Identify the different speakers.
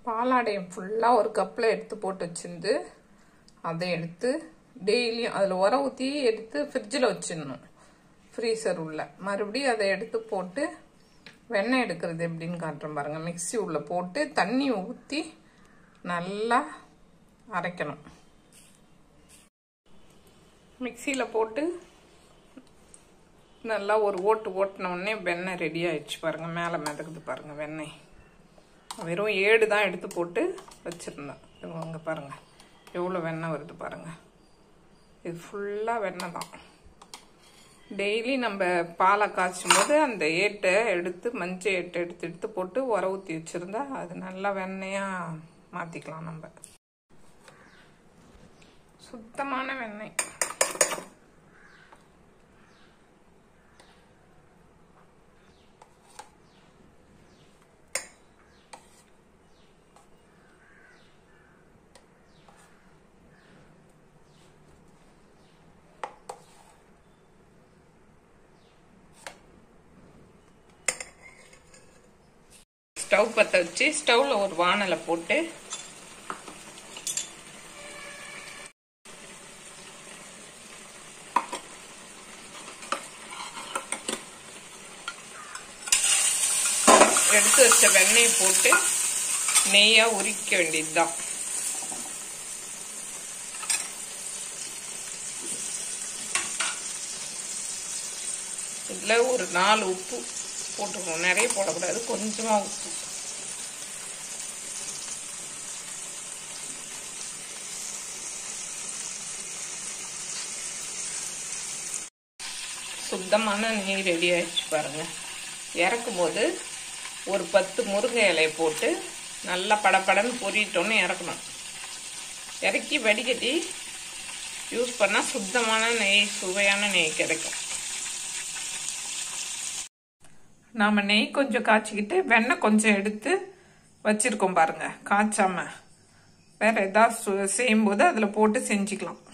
Speaker 1: பாலாடையம் ஃபுல்லாக ஒரு கப்பில் எடுத்து போட்டு வச்சிருந்து அதை எடுத்து டெய்லியும் அதில் உர ஊற்றி எடுத்து ஃப்ரிட்ஜில் வச்சிடணும் ஃப்ரீசர் உள்ள மறுபடியும் அதை எடுத்து போட்டு வெண்ணெய் எடுக்கிறது எப்படின்னு காட்டுறேன் பாருங்க மிக்ஸி உள்ள போட்டு தண்ணி ஊற்றி நல்லா அரைக்கணும் மிக்சியில் போட்டு நல்லா ஒரு ஓட்டு ஓட்டின உடனே வெண்ணெய் ரெடி ஆயிடுச்சு பாருங்க மேலே மிதக்குது பாருங்க வெண்ணெய் வெறும் ஏடு தான் எடுத்து போட்டு வச்சுருந்தேன் இவங்க பாருங்க எவ்வளோ வெண்ணெய் வருது பாருங்க இது ஃபுல்லாக வெண்ணெய் தான் டெய்லி நம்ம பாலை காய்ச்சும் போது அந்த ஏட்டை எடுத்து மஞ்சள் ஏட்டை எடுத்து எடுத்து போட்டு உர ஊற்றி வச்சுருந்தா அது நல்லா வெண்ணெயாக மாற்றிக்கலாம் நம்ம சுத்தமான வெண்ணெய் ஸ்டவ் பற்ற வச்சு ஸ்டவ்ல ஒரு வானலை போட்டு எடுத்து வச்ச வெண்ணெயை போட்டு நெய்யா உரிக்க வேண்டியதுதான் இதில் ஒரு நாலு உப்பு போட்டுக்கணும் நிறைய போடக்கூடாது கொஞ்சமா உப்பு சுத்தமான நெய் ரெடி ஆயிடுச்சு பாருங்க இறக்கும் போது ஒரு பத்து முருங்கை இலையை போட்டு நல்லா படப்படன்னு பொரிட்டோன்னு இறக்கணும் இறக்கி வடிகட்டி யூஸ் பண்ணால் சுத்தமான நெய் சுவையான நெய் கிடைக்கும் நாம் நெய் கொஞ்சம் காய்ச்சிக்கிட்டு வெண்ணெய் கொஞ்சம் எடுத்து வச்சிருக்கோம் பாருங்க காய்ச்சாம வேற ஏதாவது செய்யும்போது அதில் போட்டு செஞ்சுக்கலாம்